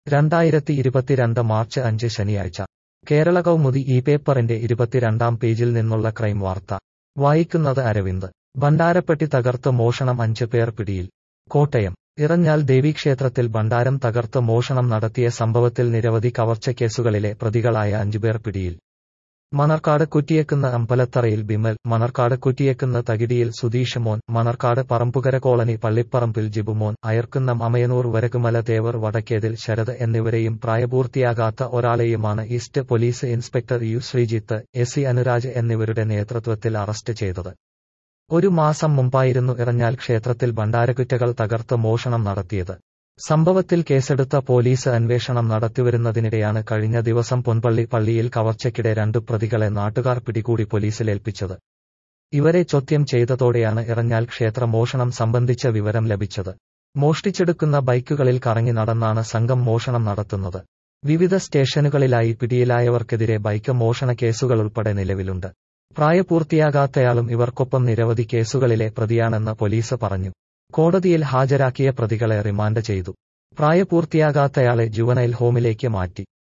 രണ്ടായിരത്തി ഇരുപത്തിരണ്ട് മാർച്ച് അഞ്ച് ശനിയാഴ്ച കേരള കൗമുദി ഈ പേപ്പറിന്റെ ഇരുപത്തിരണ്ടാം പേജിൽ നിന്നുള്ള ക്രൈം വാർത്ത വായിക്കുന്നത് അരവിന്ദ് ഭണ്ഡാരപ്പെട്ടി തകർത്ത് മോഷണം അഞ്ച് പേർ പിടിയിൽ കോട്ടയം ഇറഞ്ഞാൽ ദേവീക്ഷേത്രത്തിൽ ഭണ്ഡാരം തകർത്ത് മോഷണം നടത്തിയ സംഭവത്തിൽ നിരവധി കവർച്ചക്കേസുകളിലെ പ്രതികളായ അഞ്ചുപേർ പിടിയിൽ മണർക്കാട് കുറ്റിയക്കുന്ന് അമ്പലത്തറയിൽ ബിമൽ മണർക്കാട് കുറ്റിയക്കുന്ന് തകിടിയിൽ സുധീഷ് മോൻ മണർക്കാട് പറമ്പുകര കോളനി പള്ളിപ്പറമ്പിൽ ജിബുമോൻ അയർക്കുന്നം അമയനൂർ വരകുമല തേവർ വടക്കേതിൽ ശരത് എന്നിവരെയും പ്രായപൂർത്തിയാകാത്ത ഒരാളെയുമാണ് east police inspector U Sreejith S C Anuraj എന്നിവരുടെ നേതൃത്വത്തിൽ അറസ്റ്റ് ചെയ്തത് ഒരു മാസം മുമ്പായിരുന്നു ഇറഞ്ഞാൽ ക്ഷേത്രത്തിൽ ഭണ്ഡാരക്കുറ്റകൾ തകർത്ത് മോഷണം നടത്തിയത് സംഭവത്തിൽ കേസെടുത്ത പോലീസ് അന്വേഷണം നടത്തിവരുന്നതിനിടെയാണ് കഴിഞ്ഞ ദിവസം പൊൻപള്ളി പള്ളിയിൽ കവർച്ചയ്ക്കിടെ രണ്ടു പ്രതികളെ നാട്ടുകാർ പിടികൂടി പോലീസിലേൽപ്പിച്ചത് ഇവരെ ചോദ്യം ചെയ്തതോടെയാണ് ഇറഞ്ഞാൽ ക്ഷേത്ര മോഷണം സംബന്ധിച്ച വിവരം ലഭിച്ചത് മോഷ്ടിച്ചെടുക്കുന്ന ബൈക്കുകളിൽ കറങ്ങി നടന്നാണ് സംഘം മോഷണം നടത്തുന്നത് വിവിധ സ്റ്റേഷനുകളിലായി പിടിയിലായവർക്കെതിരെ ബൈക്ക് മോഷണ കേസുകളുൾപ്പെടെ നിലവിലുണ്ട് പ്രായപൂർത്തിയാകാത്തയാളും ഇവർക്കൊപ്പം നിരവധി കേസുകളിലെ പ്രതിയാണെന്ന് പോലീസ് പറഞ്ഞു കോടതിയിൽ ഹാജരാക്കിയ പ്രതികളെ റിമാൻഡ് ചെയ്തു പ്രായപൂർത്തിയാകാത്തയാളെ ജുവനൈൽ ഹോമിലേക്ക് മാറ്റി